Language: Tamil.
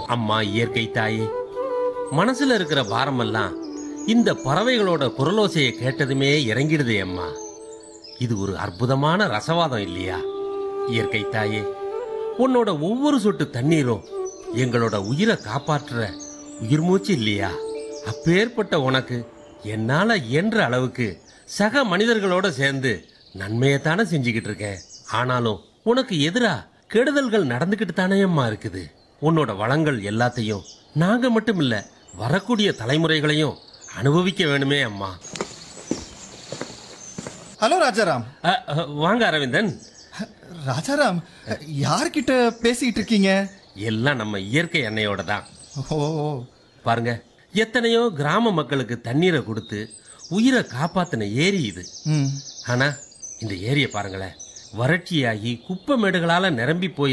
அம்மா இயற்கை தாயே மனசுல இருக்கிற பாரமெல்லாம் இந்த பறவைகளோட குரலோசையை கேட்டதுமே இறங்கிடுதே அம்மா இது ஒரு அற்புதமான ரசவாதம் இல்லையா இயற்கை தாயே உன்னோட ஒவ்வொரு சொட்டு தண்ணீரும் எங்களோட உயிரை காப்பாற்றுற உயிர் மூச்சு இல்லையா அப்பேற்பட்ட உனக்கு என்னால இயன்ற அளவுக்கு சக மனிதர்களோட சேர்ந்து நன்மையைத்தானே செஞ்சுக்கிட்டு இருக்கேன் ஆனாலும் உனக்கு எதிரா கெடுதல்கள் நடந்துகிட்டு தானே அம்மா இருக்குது உன்னோட வளங்கள் எல்லாத்தையும் நாங்க மட்டும் இல்ல வரக்கூடிய தலைமுறைகளையும் அனுபவிக்க வேணுமே அம்மா ஹலோ ராஜாராம் அ, அ, வாங்க அரவிந்தன் ராஜாராம் யார்கிட்ட பேசிக்கிட்டு இருக்கீங்க எல்லாம் நம்ம இயற்கை எண்ணெயோட தான் ஓ பாருங்க எத்தனையோ கிராம மக்களுக்கு தண்ணீரை கொடுத்து உயிரை காப்பாத்தின ஏரி இது ம் ஆனா இந்த ஏரியை பாருங்களேன் வறட்சியாகி குப்பை மேடுகளால நிரம்பி போய்